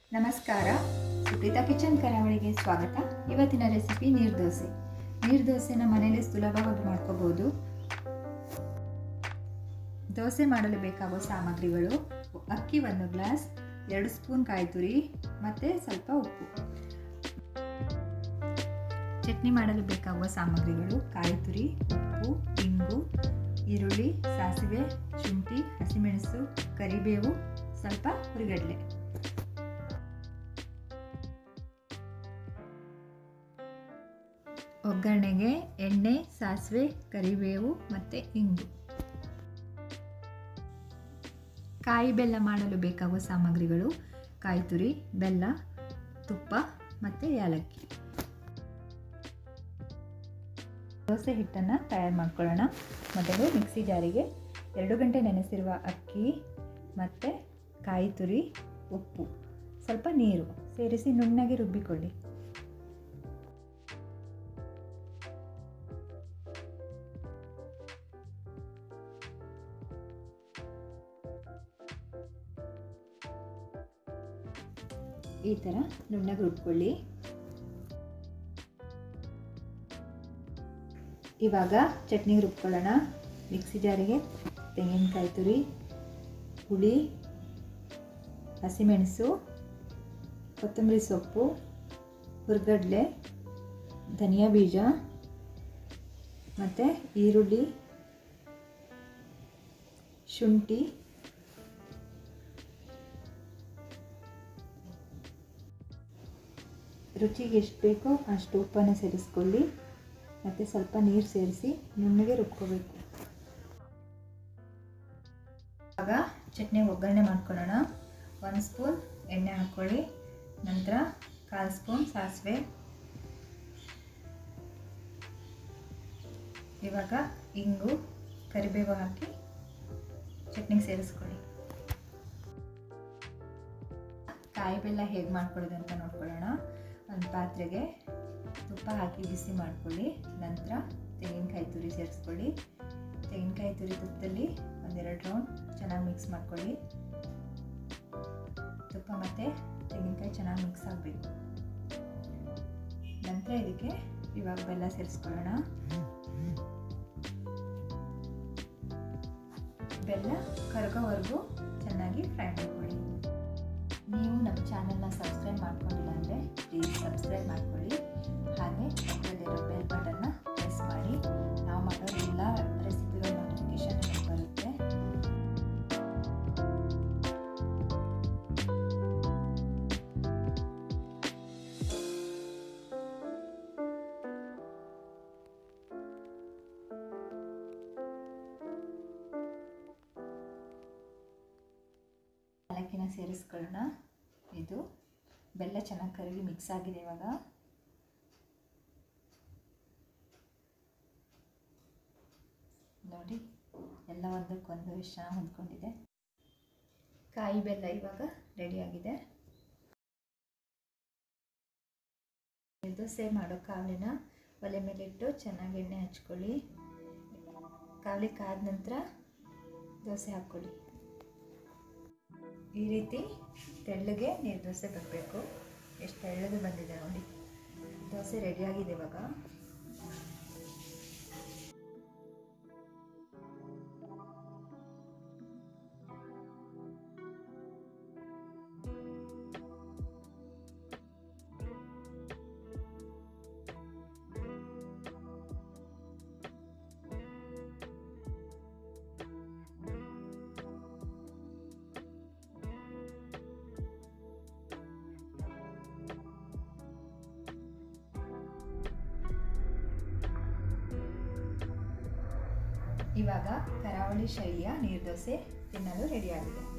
ನಮಸ್ಕಾರ ಸುಪ್ರೀತಾ ಕಿಚನ್ ಕರಾವಳಿಗೆ ಸ್ವಾಗತ ಇವತ್ತಿನ ರೆಸಿಪಿ ನೀರು ದೋಸೆ ನೀರು ದೋಸೆನ ಮನೆಯಲ್ಲೇ ಸುಲಭವಾಗಿ ಮಾಡ್ಕೋಬಹುದು ದೋಸೆ ಮಾಡಲು ಬೇಕಾಗುವ ಸಾಮಗ್ರಿಗಳು ಅಕ್ಕಿ ಒಂದು ಗ್ಲಾಸ್ ಎರಡು ಸ್ಪೂನ್ ಕಾಯಿ ತುರಿ ಮತ್ತು ಸ್ವಲ್ಪ ಉಪ್ಪು ಚಟ್ನಿ ಮಾಡಲು ಬೇಕಾಗುವ ಸಾಮಗ್ರಿಗಳು ಕಾಯಿ ತುರಿ ಉಪ್ಪು ಇಂಗು ಈರುಳ್ಳಿ ಸಾಸಿವೆ ಶುಂಠಿ ಹಸಿಮೆಣಸು ಕರಿಬೇವು ಸ್ವಲ್ಪ ಹುರಿಗಡಲೆ ಒಗ್ಗರಣೆಗೆ ಎಣ್ಣೆ ಸಾಸಿವೆ ಕರಿಬೇವು ಮತ್ತು ಇಂಗು ಕಾಯಿ ಬೆಲ್ಲ ಮಾಡಲು ಬೇಕಾಗುವ ಸಾಮಗ್ರಿಗಳು ಕಾಯಿ ತುರಿ ಬೆಲ್ಲ ತುಪ್ಪ ಮತ್ತು ಏಲಕ್ಕಿ ದೋಸೆ ಹಿಟ್ಟನ್ನು ತಯಾರು ಮಾಡ್ಕೊಳ್ಳೋಣ ಮೊದಲು ಮಿಕ್ಸಿ ಜಾರಿಗೆ ಎರಡು ಗಂಟೆ ನೆನೆಸಿರುವ ಅಕ್ಕಿ ಮತ್ತು ಕಾಯಿ ತುರಿ ಉಪ್ಪು ಸ್ವಲ್ಪ ನೀರು ಸೇರಿಸಿ ನುಣ್ಣಗೆ ರುಬ್ಬಿಕೊಳ್ಳಿ ಈ ಥರ ನುಣ್ಣಗೆ ರುಬ್ಕೊಳ್ಳಿ ಇವಾಗ ಚಟ್ನಿ ರುಬ್ಕೊಳ್ಳೋಣ ಮಿಕ್ಸಿ ಜಾರಿಗೆ ತೆಂಗಿನಕಾಯಿ ತುರಿ ಹುಳಿ ಹಸಿಮೆಣಸು ಕೊತ್ತಂಬರಿ ಸೊಪ್ಪು ಹುರ್ಗಡ್ಲೆ ಧನಿಯಾ ಬೀಜ ಮತ್ತು ಈರುಳ್ಳಿ ಶುಂಠಿ ರುಚಿಗೆ ಎಷ್ಟು ಬೇಕೋ ಅಷ್ಟು ಉಪ್ಪನ್ನು ಸೇರಿಸ್ಕೊಳ್ಳಿ ಮತ್ತು ಸ್ವಲ್ಪ ನೀರು ಸೇರಿಸಿ ನುಣ್ಣಗೆ ರುಬ್ಕೋಬೇಕು ಆಗ ಚಟ್ನಿ ಒಗ್ಗರಣೆ ಮಾಡ್ಕೊಳ್ಳೋಣ ಒಂದು ಸ್ಪೂನ್ ಎಣ್ಣೆ ಹಾಕ್ಕೊಳ್ಳಿ ನಂತರ ಕಾಲು ಸ್ಪೂನ್ ಸಾಸಿವೆ ಇವಾಗ ಇಂಗು ಕರಿಬೇವು ಹಾಕಿ ಚಟ್ನಿಗೆ ಸೇರಿಸ್ಕೊಳ್ಳಿ ಕಾಯಿ ಬೆಲ್ಲ ಹೇಗೆ ಮಾಡ್ಕೊಳ್ಳೋದು ಅಂತ ನೋಡ್ಕೊಳ್ಳೋಣ ಒಂದು ಪಾತ್ರೆಗೆ ತುಪ್ಪ ಹಾಕಿ ಬಿಸಿ ಮಾಡ್ಕೊಳ್ಳಿ ನಂತರ ತೆಂಗಿನಕಾಯಿ ತುರಿ ಸೇರಿಸ್ಕೊಳ್ಳಿ ತೆಂಗಿನಕಾಯಿ ತುರಿ ತುಪ್ಪದಲ್ಲಿ ಒಂದೆರಡು ರೌಂಡ್ ಚೆನ್ನಾಗಿ ಮಿಕ್ಸ್ ಮಾಡ್ಕೊಳ್ಳಿ ತುಪ್ಪ ಮತ್ತು ತೆಂಗಿನಕಾಯಿ ಚೆನ್ನಾಗಿ ಮಿಕ್ಸ್ ಆಗಬೇಕು ನಂತರ ಇದಕ್ಕೆ ಇವಾಗ ಬೆಲ್ಲ ಸೇರಿಸ್ಕೊಳ್ಳೋಣ ಬೆಲ್ಲ ಕರಗೋವರೆಗೂ ಚೆನ್ನಾಗಿ ಫ್ರೈ ಮಾಡ್ಕೊಳ್ಳಿ ನೀವು ನಮ್ಮ ಚಾನಲ್ನ ಸಬ್ಸ್ಕ್ರೈಬ್ ಮಾಡ್ಕೊಂಡಿಲ್ಲ ಅಂದರೆ ಪ್ಲೀಸ್ ಸಬ್ಸ್ಕ್ರೈಬ್ ಮಾಡ್ಕೊಳ್ಳಿ ಹಾಗೆ ಅದರಲ್ಲಿರೋ ಬೆಲ್ ಬಟನ್ನ ಪ್ರೆಸ್ ಮಾಡಿ ನಾವು ಮಾಡೋ ಎಲ್ಲ ರೆಸಿಪಿಗಳ ನೋಟಿಫಿಕೇಶನ್ ಬರುತ್ತೆ ಏಲಕ್ಕಿನ ಸೇರಿಸ್ಕೊಳ್ಳೋಣ ಇದು ಬೆಲ್ಲ ಚೆನ್ನಾಗಿ ಕರಗಿ ಮಿಕ್ಸ್ ಆಗಿದೆ ಇವಾಗ ನೋಡಿ ಎಲ್ಲ ಒಂದಕ್ಕೊಂದು ಎಷ್ಟು ಚೆನ್ನಾಗಿ ಹೊಂದ್ಕೊಂಡಿದೆ ಕಾಯಿ ಬೆಲ್ಲ ಇವಾಗ ರೆಡಿಯಾಗಿದೆ ದೋಸೆ ಮಾಡೋ ಕಾವಲಿನ ಒಲೆ ಮೇಲಿಟ್ಟು ಚೆನ್ನಾಗಿ ಎಣ್ಣೆ ಹಚ್ಕೊಳ್ಳಿ ಕಾವಲಿ ಕಾದ ನಂತರ ದೋಸೆ ಹಾಕ್ಕೊಳ್ಳಿ ಈ ರೀತಿ ತೆಳ್ಳಗೆ ನೀರು ದೋಸೆ ಬರಬೇಕು ಎಷ್ಟು ತೆಳ್ಳಗೆ ಬಂದಿದೆ ನೋಡಿ ದೋಸೆ ರೆಡಿಯಾಗಿದೆ ಇವಾಗ ಇವಾಗ ಕರಾವಳಿ ಶೈಲಿಯ ನೀರು ದೋಸೆ ತಿನ್ನಲು ರೆಡಿಯಾಗಿದೆ